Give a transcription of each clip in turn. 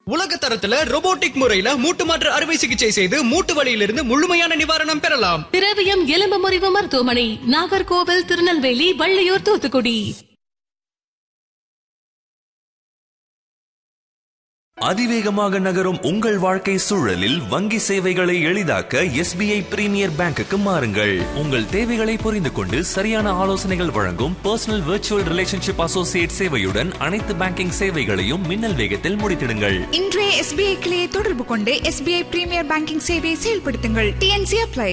உலக தரத்துல robotic முறையில மூட்டு மாற்று அறுவை சிகிச்சை செய்து மூட்டு வலியிலிருந்து முழுமையான நிவாரணம் பெறலாம் திரவியம் எலும்பு முறிவு மருத்துவமனை நாகர்கோவில் திருநெல்வேலி வள்ளியூர் தூத்துக்குடி அதிவேகமாக நகரும் உங்கள் வாழ்க்கை சூழலில் வங்கி சேவைகளை எளிதாக்க எஸ்பிஐ பிரீமியர் பேங்குக்கு மாறுங்கள் உங்கள் தேவைகளை புரிந்து கொண்டு சரியான ஆலோசனைகள் வழங்கும் பர்சனல் விர்ச்சுவல் ரிலேஷன்ஷிப் அசோசியேட் சேவையுடன் அனைத்து பேங்கிங் சேவைகளையும் மின்னல் வேகத்தில் முடித்திடுங்கள் இன்றைய எஸ்பிஐ கிளையை தொடர்பு கொண்டு எஸ்பிஐ பிரீமியர் பேங்கிங் சேவையை செயல்படுத்துங்கள் டிஎன்சி அப்ளை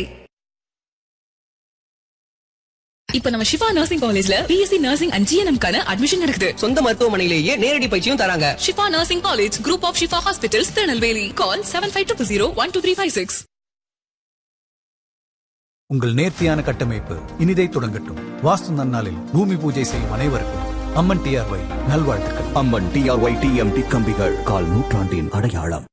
இப்ப நம்ம சிவா நர்சிங் காலேஜ்ல பிஎஸ்சி நர்சிங் அண்ட் ஜிஎன்எம் கான அட்மிஷன் நடக்குது சொந்த மருத்துவமனையிலேயே நேரடி பயிற்சியும் தராங்க Shifa nursing college group of Shifa hospitals Tirunelveli call seven five two zero one two three five six உங்கள் நேர்த்தியான கட்டமைப்பு இனிதை தொடங்கட்டும் வாஸ்து நன்னாளில் பூமி பூஜை செய்யும் அனைவருக்கும் அம்மன் டிஆர்ஒய் நல்வாழ்த்துக்கள் அம்மன் டிஆர்ஒய் டிஎம்டி கம்பிகள் கால் நூற்றாண்டின் அடையாளம்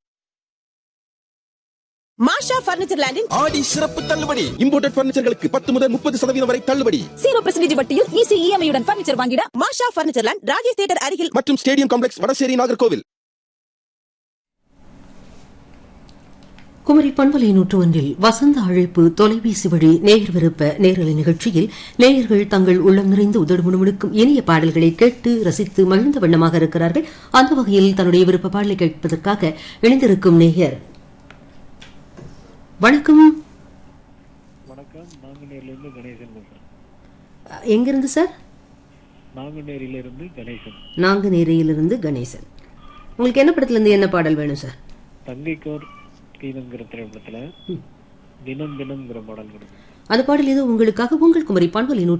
மாஷா பர்னிச்சர் லேண்டின் ஆடி சிறப்பு தள்ளுபடி இம்போர்ட்டட் பர்னிச்சர்களுக்கு பத்து முதல் முப்பது சதவீதம் வரை தள்ளுபடி ஜீரோ பெர்சன்டேஜ் வட்டியில் ஈஸி இஎம்ஐயுடன் பர்னிச்சர் வாங்கிட Masha furniture land Rajesh theatre அருகில் மற்றும் ஸ்டேடியம் காம்ப்ளெக்ஸ் வடசேரி நாகர்கோவில் குமரி பண்பலை நூற்று ஒன்றில் வசந்த அழைப்பு தொலைபேசி வழி நேயர் விருப்ப நேரலை நிகழ்ச்சியில் நேயர்கள் தங்கள் உள்ளம் நிறைந்து உதடு முணுமுணுக்கும் இனிய பாடல்களை கேட்டு ரசித்து மகிழ்ந்த வண்ணமாக இருக்கிறார்கள் அந்த வகையில் தன்னுடைய விருப்ப பாடலை கேட்பதற்காக இணைந்திருக்கும் நேயர் வணக்கம் வணக்கம் நாங்குநேரிலிருந்து கணேசன் பேசுறேன் எங்கிருந்து சார் நாங்குநேரியிலிருந்து கணேசன் நாங்குநேரியிலிருந்து கணேசன் உங்களுக்கு என்ன படத்துல இருந்து என்ன பாடல் வேணும் சார் தங்கைக்கோர் கீதங்கிற திரைப்படத்துல தினம் தினம்ங்கிற பாடல் கொடுக்கும் அந்த பாடல் ஏதோ உங்களுக்காக உங்கள் குமரி பண்பலை